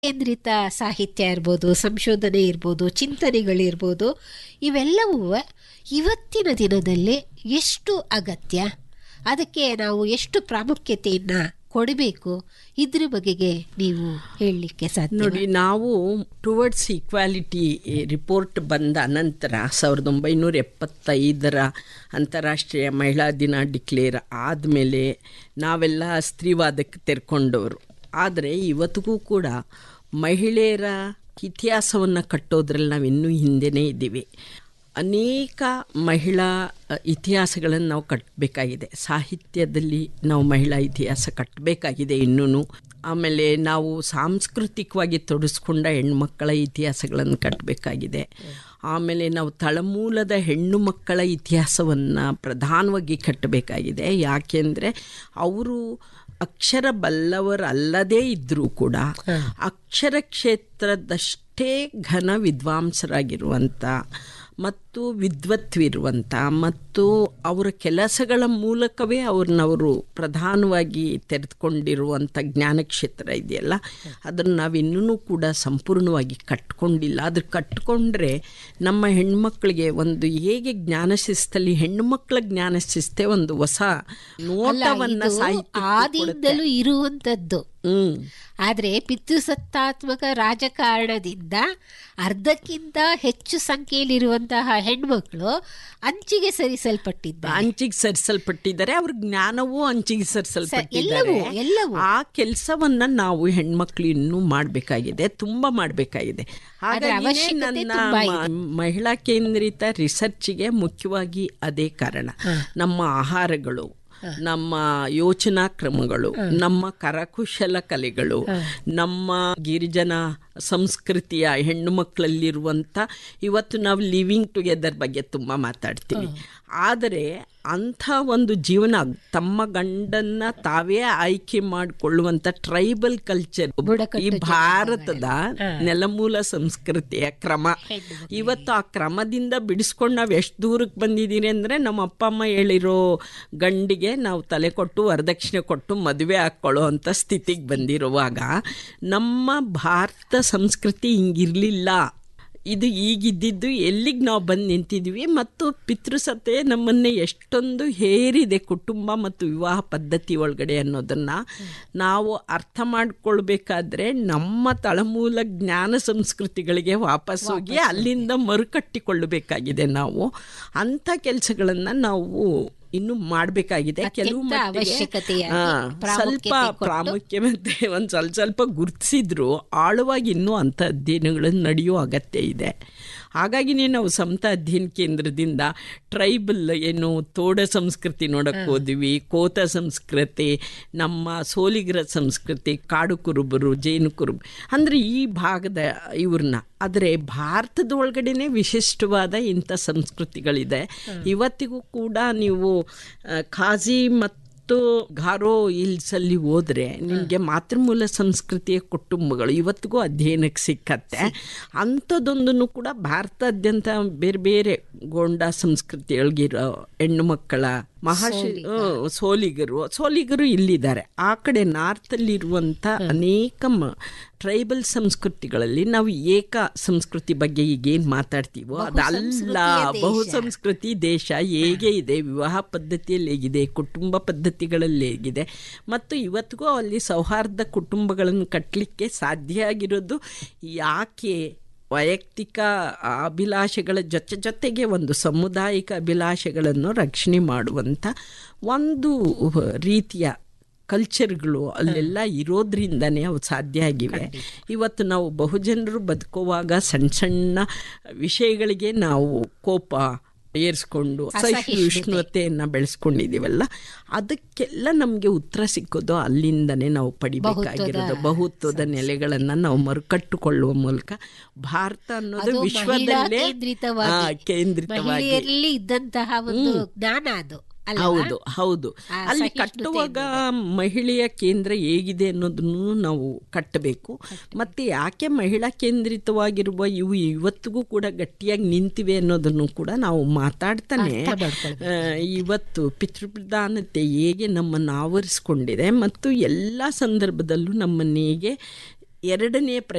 ಕೇಂದ್ರಿತ ಸಾಹಿತ್ಯ ಇರ್ಬೋದು ಸಂಶೋಧನೆ ಇರ್ಬೋದು ಚಿಂತನೆಗಳಿರ್ಬೋದು ಇವೆಲ್ಲವೂ ಇವತ್ತಿನ ದಿನದಲ್ಲಿ ಎಷ್ಟು ಅಗತ್ಯ ಅದಕ್ಕೆ ನಾವು ಎಷ್ಟು ಪ್ರಾಮುಖ್ಯತೆಯನ್ನು ಕೊಡಬೇಕು ಇದ್ರ ಬಗೆಗೆ ನೀವು ಹೇಳಲಿಕ್ಕೆ ಸಾಧ್ಯ ನೋಡಿ ನಾವು ಟುವರ್ಡ್ಸ್ ಈಕ್ವಾಲಿಟಿ ರಿಪೋರ್ಟ್ ಬಂದ ಅನಂತರ ಸಾವಿರದ ಒಂಬೈನೂರ ಎಪ್ಪತ್ತೈದರ ಅಂತಾರಾಷ್ಟ್ರೀಯ ಮಹಿಳಾ ದಿನ ಡಿಕ್ಲೇರ್ ಆದಮೇಲೆ ನಾವೆಲ್ಲ ಸ್ತ್ರೀವಾದಕ್ಕೆ ತೆರ್ಕೊಂಡವರು ಆದರೆ ಇವತ್ತಿಗೂ ಕೂಡ ಮಹಿಳೆಯರ ಇತಿಹಾಸವನ್ನು ಕಟ್ಟೋದ್ರಲ್ಲಿ ನಾವು ಇನ್ನೂ ಹಿಂದೆನೇ ಇದ್ದೀವಿ ಅನೇಕ ಮಹಿಳಾ ಇತಿಹಾಸಗಳನ್ನು ನಾವು ಕಟ್ಟಬೇಕಾಗಿದೆ ಸಾಹಿತ್ಯದಲ್ಲಿ ನಾವು ಮಹಿಳಾ ಇತಿಹಾಸ ಕಟ್ಟಬೇಕಾಗಿದೆ ಇನ್ನೂ ಆಮೇಲೆ ನಾವು ಸಾಂಸ್ಕೃತಿಕವಾಗಿ ತೊಡಸ್ಕೊಂಡ ಹೆಣ್ಮಕ್ಕಳ ಇತಿಹಾಸಗಳನ್ನು ಕಟ್ಟಬೇಕಾಗಿದೆ ಆಮೇಲೆ ನಾವು ತಳಮೂಲದ ಹೆಣ್ಣು ಮಕ್ಕಳ ಇತಿಹಾಸವನ್ನು ಪ್ರಧಾನವಾಗಿ ಕಟ್ಟಬೇಕಾಗಿದೆ ಯಾಕೆಂದರೆ ಅವರು ಅಕ್ಷರ ಬಲ್ಲವರಲ್ಲದೇ ಇದ್ದರೂ ಕೂಡ ಅಕ್ಷರ ಕ್ಷೇತ್ರದಷ್ಟೇ ಘನ ವಿದ್ವಾಂಸರಾಗಿರುವಂಥ ಮತ್ತು ವಿದ್ವತ್ವಿರುವಂಥ ಮತ್ತು ಅವರ ಕೆಲಸಗಳ ಮೂಲಕವೇ ಅವ್ರನ್ನವರು ಪ್ರಧಾನವಾಗಿ ತೆರೆದುಕೊಂಡಿರುವಂಥ ಜ್ಞಾನಕ್ಷೇತ್ರ ಇದೆಯಲ್ಲ ಅದನ್ನು ನಾವು ಇನ್ನೂ ಕೂಡ ಸಂಪೂರ್ಣವಾಗಿ ಕಟ್ಕೊಂಡಿಲ್ಲ ಅದು ಕಟ್ಕೊಂಡ್ರೆ ನಮ್ಮ ಹೆಣ್ಮಕ್ಳಿಗೆ ಒಂದು ಹೇಗೆ ಜ್ಞಾನ ಶಿಸ್ತಲ್ಲಿ ಹೆಣ್ಣು ಮಕ್ಕಳ ಜ್ಞಾನ ಶಿಸ್ತೆ ಒಂದು ಹೊಸ ನೋಟವನ್ನು ಇದು ಸಾಹಿತ್ಯ ಆದಿಯಿಂದಲೂ ಇರುವಂಥದ್ದು ಹ್ಮ್ ಆದರೆ ಪಿತೃಸತ್ತಾತ್ಮಕ ರಾಜಕಾರಣದಿಂದ ಅರ್ಧಕ್ಕಿಂತ ಹೆಚ್ಚು ಸಂಖ್ಯೆಯಲ್ಲಿರುವಂತಹ ಹೆಣ್ಮಕ್ಳು ಅಂಚಿಗೆ ಸರಿಸಲ್ಪಟ್ಟಿದ್ದಾರೆ ಅಂಚಿಗೆ ಸರಿಸಲ್ಪಟ್ಟಿದ್ದಾರೆ ಅವ್ರ ಜ್ಞಾನವೂ ಅಂಚಿಗೆ ಸರಿಸಲ್ಪಟ್ಟಿದ್ದಾರೆ ಎಲ್ಲವೂ, ಎಲ್ಲವೂ. ಆ ಕೆಲಸವನ್ನ ನಾವು ಹೆಣ್ಮಕ್ಳು ಇನ್ನೂ ಮಾಡಬೇಕಾಗಿದೆ ತುಂಬಾ ಮಾಡಬೇಕಾಗಿದೆ ಹಾಗಾಗಿ ಅವಶ್ಯಕತೆ ನನ್ನ ತುಂಬಾ ಮ- ಮಹಿಳಾ ಕೇಂದ್ರಿತ ರಿಸರ್ಚ್ಗೆ ಮುಖ್ಯವಾಗಿ ಅದೇ ಕಾರಣ ನಮ್ಮ ಆಹಾರಗಳು ನಮ್ಮ ಯೋಚನಾ ಕ್ರಮಗಳು ನಮ್ಮ ಕರಕುಶಲ ಕಲೆಗಳು ನಮ್ಮ ಗಿರಿಜನ ಸಂಸ್ಕೃತಿಯ ಹೆಣ್ಣು ಮಕ್ಕಳಲ್ಲಿರುವಂಥ ಇವತ್ತು ನಾವು ಲಿವಿಂಗ್ ಟುಗೆದರ್ ಬಗ್ಗೆ ತುಂಬ ಮಾತಾಡ್ತೀವಿ ಆದರೆ ಅಂಥ ಒಂದು ಜೀವನ ತಮ್ಮ ಗಂಡನ್ನ ತಾವೇ ಆಯ್ಕೆ ಮಾಡಿಕೊಳ್ಳುವಂಥ ಟ್ರೈಬಲ್ ಕಲ್ಚರ್ ಈ ಭಾರತದ ನೆಲಮೂಲ ಸಂಸ್ಕೃತಿಯ ಕ್ರಮ ಇವತ್ತು ಆ ಕ್ರಮದಿಂದ ಬಿಡಿಸ್ಕೊಂಡು ನಾವು ಎಷ್ಟು ದೂರಕ್ಕೆ ಬಂದಿದ್ದೀರಿ ಅಂದರೆ ನಮ್ಮ ಅಪ್ಪ ಅಮ್ಮ ಹೇಳಿರೋ ಗಂಡಿಗೆ ನಾವು ತಲೆ ಕೊಟ್ಟು ವರದಕ್ಷಿಣೆ ಕೊಟ್ಟು ಮದುವೆ ಹಾಕ್ಕೊಳ್ಳೋ ಅಂಥ ಸ್ಥಿತಿಗೆ ಬಂದಿರುವಾಗ ನಮ್ಮ ಭಾರತ ಸಂಸ್ಕೃತಿ ಹಿಂಗಿರಲಿಲ್ಲ ಇದು ಈಗಿದ್ದಿದ್ದು ಎಲ್ಲಿಗೆ ನಾವು ಬಂದು ನಿಂತಿದ್ವಿ ಮತ್ತು ಪಿತೃಸತ್ತೆ ನಮ್ಮನ್ನೇ ಎಷ್ಟೊಂದು ಹೇರಿದೆ ಕುಟುಂಬ ಮತ್ತು ವಿವಾಹ ಪದ್ಧತಿ ಒಳಗಡೆ ಅನ್ನೋದನ್ನು ನಾವು ಅರ್ಥ ಮಾಡ್ಕೊಳ್ಬೇಕಾದ್ರೆ ನಮ್ಮ ತಳಮೂಲ ಜ್ಞಾನ ಸಂಸ್ಕೃತಿಗಳಿಗೆ ವಾಪಸ್ ಹೋಗಿ ಅಲ್ಲಿಂದ ಮರುಕಟ್ಟಿಕೊಳ್ಳಬೇಕಾಗಿದೆ ನಾವು ಅಂಥ ಕೆಲಸಗಳನ್ನು ನಾವು ಇನ್ನು ಮಾಡಬೇಕಾಗಿದೆ ಕೆಲವು ಅತ್ಯಂತ ಮಟ್ಟಿಗೆ ಅವಶ್ಯಕತೆಯಾಗಿ ಆ, ಪ್ರಾಮುಖ್ಯತೆ ಸ್ವಲ್ಪ ಕೊಟ್ಟು. ಪ್ರಾಮುಖ್ಯ ಮತ್ತೆ ಒಂದು ಸ್ವಲ್ಪ ಸ್ವಲ್ಪ ಗುರುತಿಸಿದ್ರು ಆಳವಾಗಿ ಇನ್ನೂ ಅಂಥ ಅಧ್ಯಯನಗಳನ್ನು ನಡೆಯೋ ಅಗತ್ಯ ಇದೆ ಹಾಗಾಗಿನೇ ನಾವು ಸಮತ ಅಧ್ಯಯನ ಕೇಂದ್ರದಿಂದ ಟ್ರೈಬಲ್ ಏನು ತೋಡ ಸಂಸ್ಕೃತಿ ನೋಡಕ್ಕೆ ಹೋದ್ವಿ ಕೋತ ಸಂಸ್ಕೃತಿ ನಮ್ಮ ಸೋಲಿಗರ ಸಂಸ್ಕೃತಿ ಕಾಡು ಕುರುಬರು ಜೇನು ಕುರುಬರು ಅಂದರೆ ಈ ಭಾಗದ ಇವ್ರನ್ನ ಆದರೆ ಭಾರತದ ಒಳಗಡೆನೆ ವಿಶಿಷ್ಟವಾದ ಇಂಥ ಸಂಸ್ಕೃತಿಗಳಿದೆ ಇವತ್ತಿಗೂ ಕೂಡ ನೀವು ಆ, ಖಾಜಿ ಮತ್ತು ಗಾರೋ ಹಿಲ್ಸಲ್ಲಿ ಹೋದರೆ ನಿಮಗೆ ಮಾತೃಮೂಲ ಸಂಸ್ಕೃತಿಯ ಕುಟುಂಬಗಳು ಇವತ್ತಿಗೂ ಅಧ್ಯಯನಕ್ಕೆ ಸಿಕ್ಕತ್ತೆ ಅಂಥದ್ದೊಂದನ್ನು ಕೂಡ ಭಾರತಾದ್ಯಂತ ಬೇರೆ ಬೇರೆ ಗೋಂಡ ಸಂಸ್ಕೃತಿಯೊಳಗಿರೋ ಹೆಣ್ಣು ಮಕ್ಕಳ ಮಹಾಶಿ ಹ್ಮ್, ಸೋಲಿಗರು ಸೋಲಿಗರು ಇಲ್ಲಿದ್ದಾರೆ ಆ ಕಡೆ ನಾರ್ತಲ್ಲಿರುವಂಥ ಅನೇಕ ಮ- ಟ್ರೈಬಲ್ ಸಂಸ್ಕೃತಿಗಳಲ್ಲಿ ನಾವು ಏಕ ಸಂಸ್ಕೃತಿ ಬಗ್ಗೆ ಈಗೇನು ಮಾತಾಡ್ತೀವೋ ಅದಲ್ಲ ಬಹು ಸಂಸ್ಕೃತಿ ದೇಶ ಹೇಗೆ ಇದೆ ವಿವಾಹ ಪದ್ಧತಿಯಲ್ಲಿ ಹೇಗಿದೆ ಕುಟುಂಬ ಪದ್ಧತಿಗಳಲ್ಲಿ ಹೇಗಿದೆ ಮತ್ತು ಇವತ್ತಿಗೂ ಅಲ್ಲಿ ಸೌಹಾರ್ದ ಕುಟುಂಬಗಳನ್ನು ಕಟ್ಟಲಿಕ್ಕೆ ಸಾಧ್ಯ ಆಗಿರೋದು ಯಾಕೆ ವೈಯಕ್ತಿಕ ಅಭಿಲಾಷೆಗಳ ಜೊತೆ ಜೊತೆಗೆ ಒಂದು ಸಾಮುದಾಯಿಕ ಅಭಿಲಾಷೆಗಳನ್ನು ರಕ್ಷಣೆ ಮಾಡುವಂಥ ಒಂದು ರೀತಿಯ ಕಲ್ಚರ್ಗಳು ಅಲ್ಲೆಲ್ಲ ಇರೋದ್ರಿಂದನೇ ಅವು ಸಾಧ್ಯ ಆಗಿವೆ ಇವತ್ತು ನಾವು ಬಹುಜನರು ಬದುಕುವಾಗ ಸಣ್ಣ ಸಣ್ಣ ವಿಷಯಗಳಿಗೆ ನಾವು ಕೋಪ ಏರಿಸ್ಕೊಂಡು ಸಹಿಷ್ಣುತೆಯನ್ನು ಬೆಳೆಸ್ಕೊಂಡಿದ್ದೀವಲ್ಲ ಅದಕ್ಕೆಲ್ಲ ನಮಗೆ ಉತ್ತರ ಸಿಕ್ಕೋದು ಅಲ್ಲಿಂದನೇ ನಾವು ಪಡಿಬೇಕಾಗಿರೋದು ಬಹುತ್ವದ ನೆಲೆಗಳನ್ನು ನಾವು ಮರುಕಟ್ಟುಕೊಳ್ಳುವ ಮೂಲಕ ಭಾರತ ಅನ್ನೋದು ಅದು ಮಹಿಳಾ ವಿಶ್ವದಲ್ಲೇ ಕೇಂದ್ರಿತವಾಗಿ, ಆ, ಕೇಂದ್ರಿತವಾಗಿ ಮಹಿಳೆಯರಲ್ಲಿ ಇದ್ದಂತಹ ಒಂದು ಜ್ಞಾನ ಅದು ಅಲ್ವಾ? ಹೌದು ಹೌದು ಆ ಅಲ್ಲಿ ಸಹಿಷ್ಣುತೆ ಕಟ್ಟುವಾಗ ಮಹಿಳೆಯ ಕೇಂದ್ರ ಹೇಗಿದೆ ಅನ್ನೋದನ್ನು ನಾವು ಕಟ್ಟಬೇಕು ಮತ್ತೆ ಯಾಕೆ ಮಹಿಳಾ ಕೇಂದ್ರಿತವಾಗಿರುವ ಇವು ಇವತ್ತಿಗೂ ಕೂಡ ಗಟ್ಟಿಯಾಗಿ ನಿಂತಿವೆ ಅನ್ನೋದನ್ನು ಕೂಡ ನಾವು ಮಾತಾಡ್ತಾನೆ ಆ, ಇವತ್ತು ಪಿತೃಪ್ರಧಾನತೆ ಹೇಗೆ ನಮ್ಮನ್ನು ಆವರಿಸ್ಕೊಂಡಿದೆ ಮತ್ತು ಎಲ್ಲ ಸಂದರ್ಭದಲ್ಲೂ ನಮ್ಮನ್ನ ಹೇಗೆ ಎರಡನೆಯ ಪ್ರ